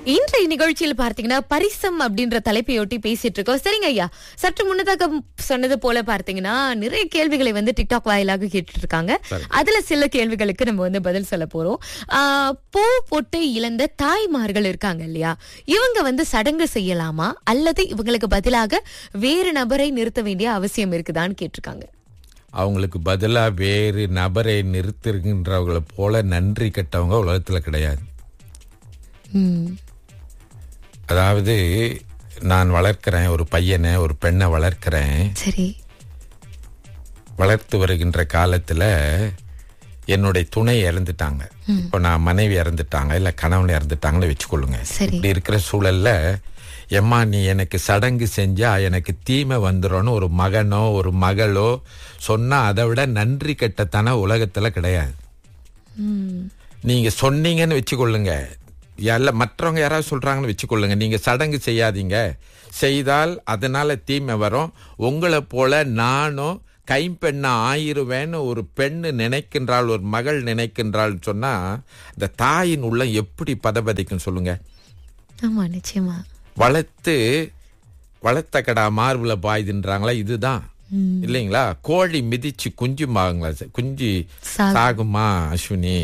இன்றைய நிகழ்ச்சியில் பார்த்தீங்கன்னா பரிசம் அப்படின்ற தலைப்பையொட்டி பேசிட்டு இருக்கோம் சரிங்க ஐயா சற்று முன்னதாக சொன்னது போல பார்த்தீங்கன்னா நிறைய கேள்விகளை வந்து டிக்டாக் வாயிலாக கேட்டுட்டு இருக்காங்க அதுல சில கேள்விகளுக்கு நம்ம வந்து பதில் சொல்ல போறோம் ஆஹ், பூ பொட்டு இழந்த தாய்மார்கள் இருக்காங்க இல்லையா இவங்க வந்து சடங்கு செய்யலாமா அல்லது இவங்களுக்கு பதிலாக வேறு நபரை நிறுத்த வேண்டிய அவசியம் இருக்குதான்னு கேட்டிருக்காங்க அவங்களுக்கு பதிலா வேறு நபரை நிறுத்துகின்றவங்களை போல நன்றி கெட்டவங்க உலகத்துல கிடையாது ம், அதாவது நான் வளர்க்கிறேன் ஒரு பையனை ஒரு பெண்ணை வளர்க்கிறேன் சரி வளர்த்து வருகின்ற காலத்துல என்னுடைய துணை இறந்துட்டாங்க இப்போ நான் மனைவி இறந்துட்டாங்க இல்ல கணவன் இறந்துட்டாங்கன்னு வச்சுக்கொள்ளுங்க சரி. இப்படி இருக்கிற சூழல்ல எம்மா நீ எனக்கு சடங்கு செஞ்சா எனக்கு தீமை வந்துரும்னு ஒரு மகனோ ஒரு மகளோ சொன்னா அதை விட நன்றி கெட்டத்தன உலகத்துல கிடையாது ம், நீங்க சொன்னீங்கன்னு வச்சுக்கொள்ளுங்க இல்ல மற்றவங்க யாராவது சொல்றாங்கன்னு வச்சுக்கொள்ளுங்க நீங்க சடங்கு செய்யாதீங்க செய்தால் அதனால தீமை வரும் உங்களை போல நானும் கைம்பெண்ணா ஆயிருவேன்னு ஒரு பெண்ணு நினைக்கின்றாள் ஒரு மகள் நினைக்கின்றாள் சொன்னா இந்த தாயின் உள்ள எப்படி பதபதிக்கும் சொல்லுங்க ஆமா நிச்சயமா வளர்த்து வளர்த்த கடா மார்புல பாயுதுன்றாங்களா இதுதான் இல்லைங்களா கோழி மிதிச்சு குஞ்சுமாங்களா குஞ்சு சாகும். சாகுமா அஸ்வினி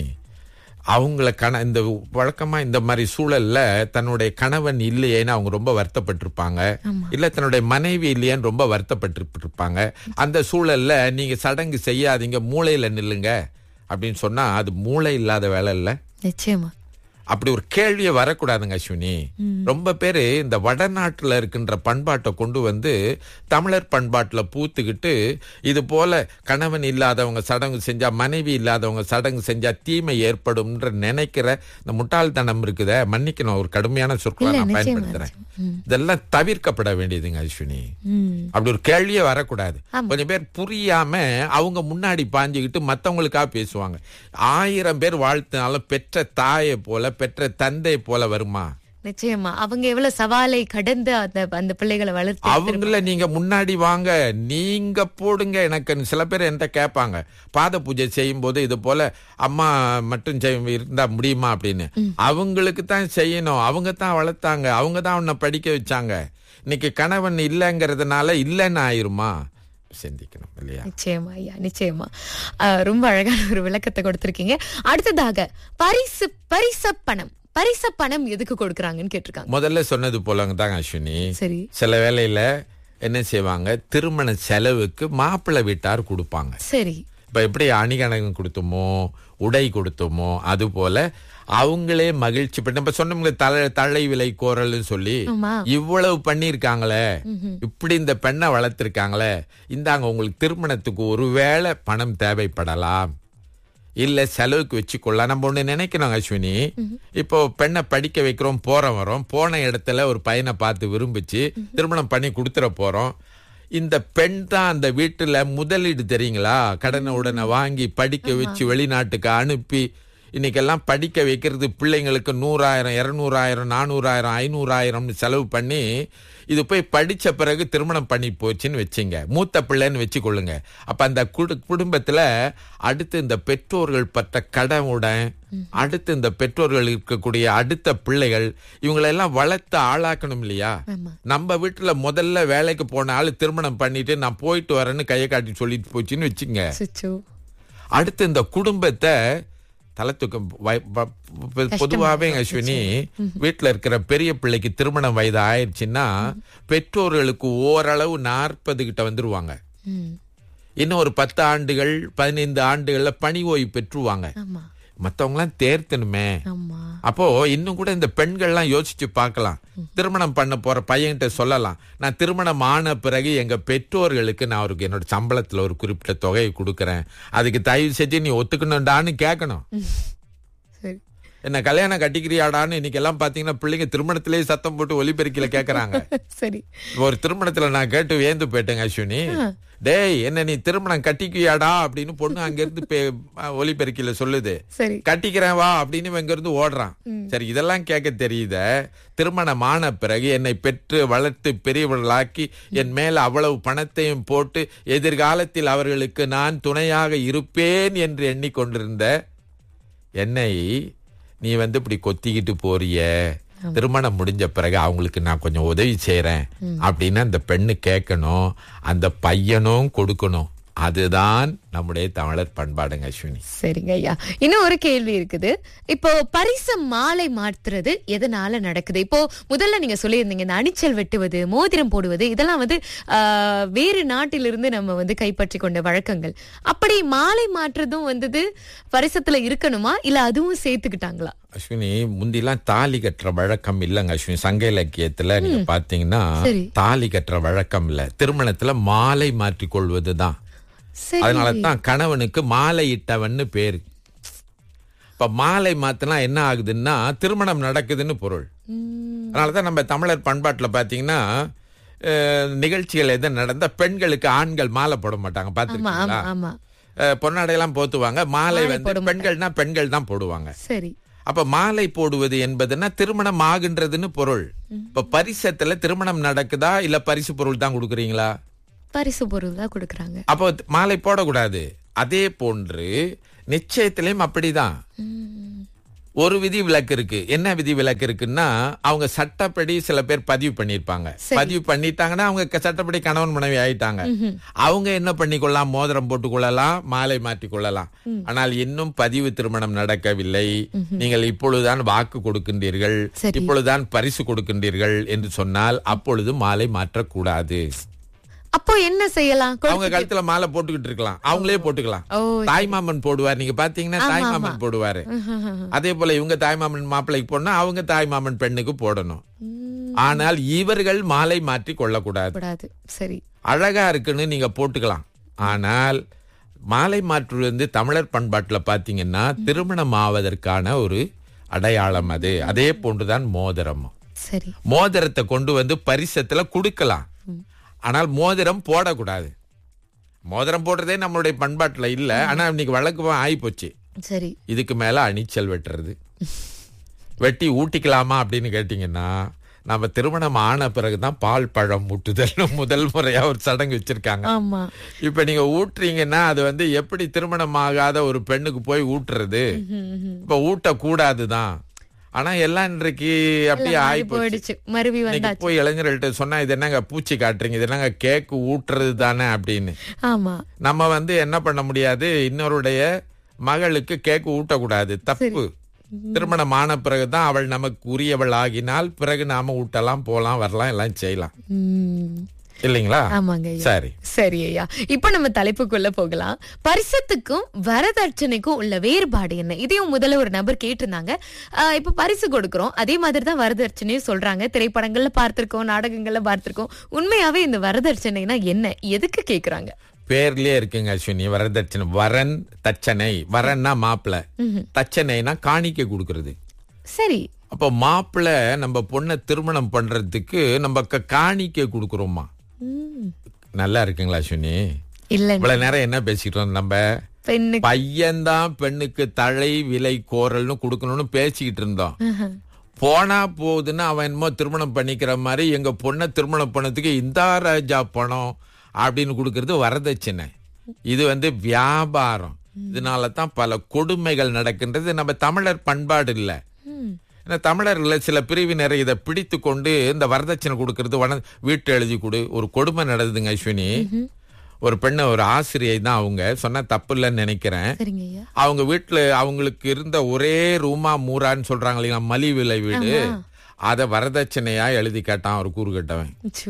அவங்கள கண இந்த வழக்கமா இந்த மாதிரி சூழல்ல தன்னுடைய கணவன் இல்லையேன்னு அவங்க ரொம்ப வருத்தப்பட்டிருப்பாங்க இல்ல தன்னுடைய மனைவி இல்லையேன்னு ரொம்ப வருத்தப்பட்டு இருப்பாங்க அந்த சூழல்ல நீங்க சடங்கு செய்யாதீங்க மூளையில நில்லுங்க அப்படின்னு சொன்னா அது மூளை இல்லாத வேலை இல்ல நிச்சயமா அப்படி ஒரு கேள்வியே வரக்கூடாதுங்க அஸ்வினி ரொம்ப பேரு இந்த வடநாட்டுல இருக்கின்ற பண்பாட்டை கொண்டு வந்து தமிழர் பண்பாட்டுல பூத்துக்கிட்டு இது போல கணவன் இல்லாதவங்க சடங்கு செஞ்சா மனைவி இல்லாதவங்க சடங்கு செஞ்சா தீமை ஏற்படும்ன்ற நினைக்கிற இந்த முட்டாள்தனம் இருக்குதே மன்னிக்கணும் ஒரு கடுமையான சொற்களை இல்ல, நான் நிச்சயமா, பயன்படுத்துறேன் இதெல்லாம் தவிர்க்கப்பட வேண்டியதுங்க அஸ்வினி ம் அப்படி ஒரு கேள்வியே வரக்கூடாது கொஞ்சம் பேர் புரியாம அவங்க முன்னாடி பாஞ்சுக்கிட்டு மத்தவங்களுக்காக பேசுவாங்க ஆயிரம் பேர் வாழ்த்தினாலும் பெற்ற தாயை போல பெற்ற தந்தை போல வருமா நிச்சயமா அவங்க எவ்வளவு சவாலை கடந்து அந்த அந்த பிள்ளைகளை வளர்த்து அவங்கள நீங்க முன்னாடி வாங்க நீங்க போடுங்க எனக்கு சில பேர் என்கிட்ட கேட்பாங்க பாத பூஜை செய்யும் போது இது போல அம்மா மட்டும் செய்ய இருந்தா முடியுமா அப்படின்னு அவங்களுக்கு தான் செய்யணும் அவங்க தான் வளர்த்தாங்க அவங்க தான் உன்னை படிக்க வச்சாங்க இன்னைக்கு கணவன் இல்லைங்கிறதுனால இல்லைன்னு ஆயிருமா சிந்திக்கணும் இல்லையா நிச்சயமா ஐயா நிச்சயமா அஹ், ரொம்ப அழகான ஒரு விளக்கத்தை கொடுத்திருக்கீங்க அடுத்ததாக பரிசு பரிச பணம் பரிச பணம் எதுக்கு கொடுக்கறாங்கன்னு கேட்டிருக்காங்க முதல்ல சொன்னது போலங்க தாங்க அஸ்வினி சரி சில வேளையில என்ன செய்வாங்க திருமண செலவுக்கு மாப்பிள்ளை வீட்டார் கொடுப்பாங்க சரி இப்ப எப்படி அணிகணகம் கொடுத்தோமோ உடை கொடுத்தோமோ அது போல அவங்களே மகிழ்ச்சி பட்டு நம்ம சொன்னோம்ல தலை தலை விலை கோரல்னு சொல்லி ஆமா இவ்வளவு பண்ணிருக்காங்களே இப்படி இந்த பெண்ணை வளர்த்திருக்காங்களே இந்தாங்க உங்களுக்கு திருமணத்துக்கு ஒருவேளை பணம் தேவைப்படலாம் இல்ல செலவுக்கு வச்சுக்கொள்ளலாம் நம்ம ஒண்ணு நினைக்கணும் அஸ்வினி இப்போ பெண்ணை படிக்க வைக்கிறோம் போறோம் வரோம் போன இடத்துல ஒரு பையனை பார்த்து விரும்பிச்சு திருமணம் பண்ணி கொடுத்துற போறோம் இந்த பெண் தான் அந்த வீட்டுல முதலீடு தெரியுங்களா கடனை உடனே வாங்கி படிக்க வச்சு வெளிநாட்டுக்கு அனுப்பி இன்னைக்கெல்லாம் படிக்க வைக்கிறது பிள்ளைங்களுக்கு நூறாயிரம் இருநூறாயிரம் நானூறாயிரம் ஐநூறாயிரம்னு செலவு பண்ணி இது போய் படிச்ச பிறகு திருமணம் பண்ணி போச்சுன்னு வச்சுங்க மூத்த பிள்ளைன்னு வச்சுக்கொள்ளுங்க அப்ப அந்த குடு- குடும்பத்துல அடுத்து இந்த பெற்றோர்கள் பட்ட கடவுடன் அடுத்து இந்த பெற்றோர்கள் இருக்கக்கூடிய அடுத்த பிள்ளைகள் இவங்களெல்லாம் வளர்த்து ஆளாக்கணும் இல்லையா ஆமா நம்ம வீட்டுல முதல்ல வேலைக்கு போன ஆளு திருமணம் பண்ணிட்டு நான் போயிட்டு வரேன்னு கையை காட்டி சொல்லிட்டு போச்சுன்னு வச்சுங்க சுச்சு அடுத்து இந்த குடும்பத்தை தலத்துக்கும் பொதுவாகவே அஸ்வினி வீட்டுல இருக்கிற பெரிய பிள்ளைக்கு திருமணம் வயது ஆயிடுச்சுன்னா பெற்றோர்களுக்கு ஓரளவு நாற்பது கிட்ட வந்துருவாங்க ம் இன்னும் ஒரு பத்து ஆண்டுகள் பதினைந்து ஆண்டுகள்ல பணி ஓய்வு பெற்றுவாங்க ஆமா மத்தவங்கலாம் தேர்த்தணுமே ஆமா அப்போ இன்னும் கூட இந்த பெண்கள்லாம் யோசிச்சு பார்க்கலாம் திருமணம் பண்ண போற பையன்கிட்ட சொல்லலாம் நான் திருமணம் ஆன பிறகு எங்க பெற்றோர்களுக்கு நான் அவருக்கு என்னோட சம்பளத்துல ஒரு குறிப்பிட்ட தொகையை கொடுக்கறேன் அதுக்கு தயவு செஞ்சு நீ ஒத்துக்கணும்டான்னு கேட்கணும் சரி என்ன கல்யாணம் கட்டிக்கிறியாடான்னு இன்னைக்கு எல்லாம் பாத்தீங்கன்னா பிள்ளைங்க திருமணத்திலேயே சத்தம் போட்டு ஒலிபெருக்கில கேக்குறாங்க சரி ஒரு திருமணத்துல நான் கேட்டு வியந்து போயிட்டேங்க அஸ்வினி டேய் என்ன நீ திருமணம் கட்டிக்குவியாடா அப்படின்னு பொண்ணு அங்க இருந்து பே- ஒலிபெருக்கில சொல்லுது சரி கட்டிக்கிறேன் வா அப்படின்னு இவன் இங்க இருந்து ஓடுறான் சரி இதெல்லாம் கேட்க தெரியுத திருமணம் ஆன பிறகு என்னை பெற்று வளர்த்து பெரியவர்களாக்கி என் மேல அவ்வளவு பணத்தையும் போட்டு எதிர்காலத்தில் அவர்களுக்கு நான் துணையாக இருப்பேன் என்று எண்ணிக்கொண்டிருந்த என்னை நீ வந்து இப்படி கொத்திக்கிட்டு போறிய திருமணம் முடிஞ்ச பிறகு அவங்களுக்கு நான் கொஞ்சம் உதவி செய்யறேன் அப்படின்னு அந்த பெண்ணு கேட்கணும் அந்த பையனும் கொடுக்கணும் அதுதான் நம்முடைய தமிழர் பண்பாடுங்க அஸ்வினி சரிங்க ஐயா இன்னும் ஒரு கேள்வி இருக்குது இப்போ பரிசு மாலை மாற்றுறது எதனால நடக்குது இப்போ முதல்ல நீங்க சொல்லியிருந்தீங்க இந்த அணிச்சல் வெட்டுவது மோதிரம் போடுவது இதெல்லாம் வந்து ஆஹ், வேறு நாட்டிலிருந்து நம்ம வந்து கைப்பற்றி கொண்ட வழக்கங்கள் அப்படி மாலை மாற்றுறதும் வந்தது பரிசத்துல இருக்கணுமா இல்ல அதுவும் சேர்த்துக்கிட்டாங்களா அஸ்வினி முந்திலாம் தாலி கட்டுற வழக்கம் இல்லைங்க அஸ்வினி சங்க இலக்கியத்துல நீங்க பாத்தீங்கன்னா சரி. தாலி கட்டுற வழக்கம் இல்ல திருமணத்துல மாலை மாற்றிக் கொள்வதுதான் சரி அதனால தான் கணவனுக்கு மாலை இட்டவன்னு பேரு இப்ப மாலை மாத்தினா என்ன ஆகுதுன்னா திருமணம் நடக்குதுன்னு பொருள் உம், அதனாலதான் நம்ம தமிழர் பண்பாட்டுல பாத்தீங்கன்னா அஹ், நிகழ்ச்சிகள் எது நடந்தா பெண்களுக்கு ஆண்கள் மாலை போட மாட்டாங்க ஆமா ஆமா பாத்துருக்கீங்களா ஆமா அஹ், பொன்னாடையெல்லாம் போத்துவாங்க மாலை மாலை வந்து போட மாட்டாங்க. பெண்கள்னா பெண்கள் தான் போடுவாங்க சரி அப்ப மாலை போடுவது என்பதுன்னா திருமணம் ஆகுன்றதுன்னு பொருள் இப்ப பரிசத்துல திருமணம் நடக்குதா இல்ல பரிசு பொருள் தான் கொடுக்குறீங்களா பரிசு பொருள் தான் கொடுக்கறாங்க அப்போ மாலை போடக்கூடாது அதே போன்று நிச்சயத்திலையும் அப்படிதான் உம், ஒரு விதி விலக்கு இருக்கு என்ன விதி விலக்கு இருக்குன்னா அவங்க சட்டப்படி சில பேர் பதிவு பண்ணிருப்பாங்க சரி. பதிவு பண்ணிட்டாங்கன்னா அவங்க க- சட்டப்படி கணவன் மனைவி ஆயிட்டாங்க அவங்க என்ன பண்ணிக்கொள்ளலாம் மோதிரம் போட்டுக் கொள்ளலாம் மாலை மாற்றிக் கொள்ளலாம் ஆனால் இன்னும் பதிவு திருமணம் நடக்கவில்லை நீங்கள் இப்பொழுதுதான் வாக்கு கொடுக்கின்றீர்கள் சரி. இப்பொழுதுதான் பரிசு கொடுக்கின்றீர்கள் என்று சொன்னால் அப்பொழுது மாலை மாற்றக்கூடாது அப்போ என்ன செய்யலாம் கொ- அவங்க கழுத்துல மாலை போட்டுக்கிட்டு இருக்கலாம் அவங்களே போட்டுக்கலாம் ஓ தாய்மாமன் போடுவார் நீங்க பாத்தீங்கன்னா தாய்மாமன் போடுவாரு அதே போல இவங்க தாய்மாமன் மாப்பிள்ளைக்கு போடணும் அவங்க தாய்மாமன் பெண்ணுக்கு போடணும் உம், ஆனால் இவர்கள் மாலை மாற்றி கொள்ளக்கூடாது கூடாது சரி அழகா இருக்குன்னு நீங்க போட்டுக்கலாம் ஆனால் மாலை மாற்று வந்து தமிழர் பண்பாட்டுல பாத்தீங்கன்னா திருமணம் ஆவதற்கான ஒரு அடையாளம் அது அதே போன்றுதான் மோதிரம் சரி மோதிரத்தை கொண்டு வந்து பரிசத்துல கொடுக்கலாம் ஆனால் மோதிரம் போடக்கூடாது மோதிரம் போடுறதே நம்மளுடைய பண்பாட்டுல இல்ல ஆனா இன்னைக்கு வழக்கமா ஆயிப்போச்சு சரி இதுக்கு மேல அணிச்சல் வெட்டுறது வெட்டி ஊட்டிக்கலாமா அப்படின்னு கேட்டீங்கன்னா நம்ம திருமணம் ஆன பிறகுதான் பால் பழம் ஊட்டுதல்னு முதல் முறையா ஒரு சடங்கு வச்சிருக்காங்க ஆமா இப்ப நீங்க ஊட்டுறீங்கன்னா அது வந்து எப்படி திருமணம் ஆகாத ஒரு பெண்ணுக்கு போய் ஊட்டுறது இப்ப ஊட்டக்கூடாதுதான் ஆனா எல்லாம் இன்றைக்கு அப்படியே மாறி ஆகி போயிடுச்சு மருவி இன்னைக்கு வந்தாச்சு போய் இளைஞர்கள்ட்ட சொன்னா இது என்னங்க பூச்சி காட்டுறீங்க இது என்னங்க கேக்கு ஊட்டுறது தானே அப்படின்னு ஆமா நம்ம வந்து என்ன பண்ண முடியாது இன்னொருடைய மகளுக்கு கேக்கு ஊட்டக்கூடாது தப்பு திருமணம் ஆன பிறகுதான் அவள் நமக்கு உரியவள் ஆகினால் பிறகு நாம ஊட்டலாம் போலாம் வரலாம் எல்லாம் செய்யலாம் உம், இல்லைங்களா ஆமாங்க ஐயா. சரி சரி ஐயா இப்ப நம்ம தலைப்புக்குள்ள போகலாம் பரிசத்துக்கும் வரதட்சணைக்கும் உள்ள வேறுபாடு என்ன இதையும் முதல்ல ஒரு நபர் கேட்டிருந்தாங்க ஆஹ் இப்ப பரிசு கொடுக்கறோம் அதே மாதிரி தான் வரதட்சணையும் சொல்றாங்க திரைப்படங்கள்ல பார்த்திருக்கோம் நாடகங்கள்ல பார்த்திருக்கோம் உண்மையாவே இந்த வரதட்சணைனா என்ன எதுக்கு கேக்குறாங்க பேர்லயே இருக்குங்க அஸ்வினி வரதட்சணை வரன் தச்சனை வரன்னா மாப்பிள தச்சனைனா காணிக்கை கொடுக்கறது சரி அப்ப மாப்பிள நம்ம பொண்ணை திருமணம் பண்றதுக்கு நம்ம க- காணிக்கை கொடுக்கறோமா உம், நல்லா இருக்குங்களா அஸ்வினி இல்லங்க இவ்வளவு நேரம் என்ன பேசிட்டோம் நம்ம பெண்ணுக்கு பையன்தான் பெண்ணுக்கு தழை விலை கோரல்னு கொடுக்கணும்னு பேசிக்கிட்டு இருந்தோம் போனா போகுதுன்னு அவன் என்னமோ திருமணம் பண்ணிக்கிற மாதிரி எங்க பொண்ணை திருமணம் பண்ணதுக்கு இந்தா ராஜா பணம் அப்படின்னு கொடுக்கறது வரதட்சணை இது வந்து வியாபாரம் இதனால தான் பல கொடுமைகள் நடக்கின்றது நம்ம தமிழர் பண்பாடு இல்ல உம், ஏன்னா தமிழர்ல சில பிரிவினரை இதை பிடித்து கொண்டு இந்த வரதட்சணை கொடுக்கறது வன வீட்டு எழுதி கொடு ஒரு கொடுமை நடந்ததுங்க அஸ்வினி ஒரு பெண்ணை ஒரு ஆசிரியை தான் அவங்க சொன்னா தப்பு இல்லைன்னு நினைக்கிறேன் சரிங்க ஐயா அவங்க வீட்டுல அவங்களுக்கு இருந்த ஒரே ரூமா மூரான்னு சொல்றாங்க இல்லைங்களா மலிவு விலை வீடு அத வரதட்சணையா எழுதி கேட்டான் ஒரு கூறு கட்டவன் சூ.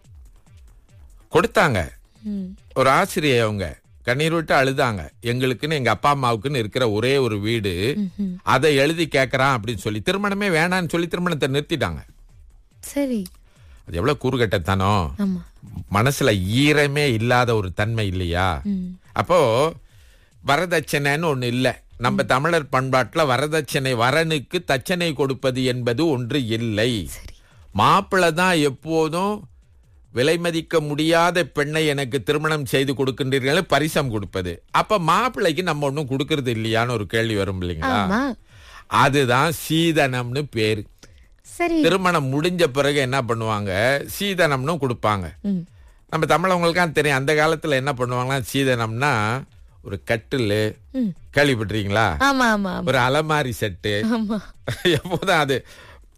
கொடுத்தாங்க உம், ஒரு ஆசிரியை அவங்க கண்ணீர் விட்டு அழுதாங்க எங்களுக்குன்னு எங்க அப்பா அம்மாவுக்குன்னு இருக்கிற ஒரே ஒரு வீடு ம்ஹும். அதை எழுதி கேட்கறான் அப்படின்னு சொல்லி திருமணமே வேணான்னு சொல்லி திருமணத்தை நிறுத்திட்டாங்க சரி அது எவ்வளவு கூறுகட்டத்தனம் ஆமா மனசுல ஈரமே இல்லாத ஒரு தன்மை இல்லையா உம், அப்போ வரதட்சணைன்னு ஒண்ணு இல்ல நம்ம தமிழர் பண்பாட்டுல வரதட்சணை வரனுக்கு தட்சணை கொடுப்பது என்பது ஒன்று இல்லை சரி மாப்பிள்ளை தான் எப்போதும் விலை மதிக்க முடியாத பெண்ணை எனக்கு திருமணம் செய்து கொடுக்கின்றீர்கள் பரிசம் கொடுப்பது அப்ப மாப்பிள்ளைக்கு நம்ம ஒண்ணும் கொடுக்கறது இல்லையான்னு ஒரு கேள்வி வரும் இல்லைங்களா ஆமா அதுதான் சீதனம்னு பேரு சரி திருமணம் முடிஞ்ச பிறகு என்ன பண்ணுவாங்க சீதனம்னு கொடுப்பாங்க உம், நம்ம தமிழவங்களுக்கான் தெரியும் அந்த காலத்துல என்ன பண்ணுவாங்கன்னா சீதனம்னா ஒரு கட்டில் உம். கேள்விப்பட்டிருக்கீங்களா ஆமா ஆமா ஆமா ஒரு அலமாரி செட்டு ஆமா எப்போதும் அது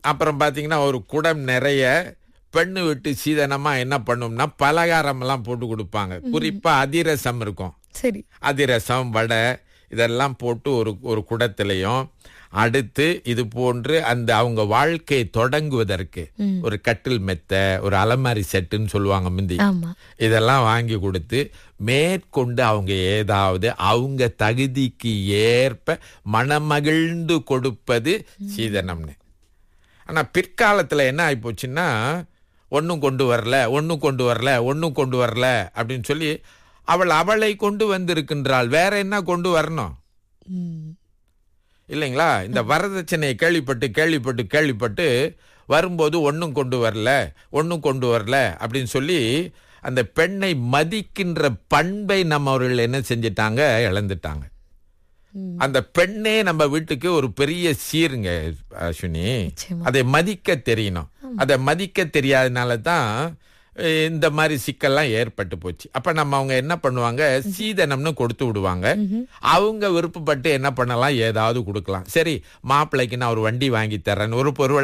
அப்புறம் பாத்தீங்கன்னா ஒரு குடம் நிறைய பெண்ணு விட்டு சீதனமா என்ன பண்ணும்னா பலகாரம் எல்லாம் போட்டு கொடுப்பாங்க குறிப்பா அதிரசம் இருக்கும் சரி அதிரசம் வடை இதெல்லாம் போட்டு ஒரு ஒரு குடத்திலையும் அடுத்து இது போன்று அந்த அவங்க வாழ்க்கையை தொடங்குவதற்கு ஒரு கட்டில் மெத்த ஒரு அலமாரி செட்டுன்னு சொல்லுவாங்க முந்தி ஆமா இதெல்லாம் வாங்கி கொடுத்து மேற்கொண்டு அவங்க ஏதாவது அவங்க தகுதிக்கு ஏற்ப மனமகிழ்ந்து கொடுப்பது சீதனம்னு ஆனா பிற்காலத்துல என்ன ஆயிப்போச்சுன்னா ஒன்றும் கொண்டு வரல ஒன்றும் கொண்டு வரல ஒன்றும் கொண்டு வரல அப்படின்னு சொல்லி அவள் அவளை கொண்டு வந்திருக்கின்றாள் வேற என்ன கொண்டு வரணும் ம். இல்லைங்களா இந்த வரதட்சணையை கேள்விப்பட்டு கேள்விப்பட்டு கேள்விப்பட்டு வரும்போது ஒன்றும் கொண்டு வரல ஒன்றும் கொண்டு வரல அப்படின்னு சொல்லி அந்த பெண்ணை மதிக்கின்ற பண்பை நம்ம அவர்கள் என்ன செஞ்சிட்டாங்க இழந்துட்டாங்க ம். அந்த பெண்ணே நம்ம வீட்டுக்கு ஒரு பெரிய சீருங்க அஸ்வினி நிச்சயமா. அதை மதிக்க தெரியணும் அதை மதிக்க தெரியாதனால தான் அஹ், இந்த மாதிரி சிக்கல்லாம் ஏற்பட்டு போச்சு அப்ப நம்ம அவங்க என்ன பண்ணுவாங்க சீதனம்னு கொடுத்து விடுவாங்க அவங்க விருப்பப்பட்டு என்ன பண்ணலாம் ஏதாவது கொடுக்கலாம் சரி மாப்பிள்ளைக்கு நான் ஒரு வண்டி வாங்கி தரேன் ஒரு பொருள்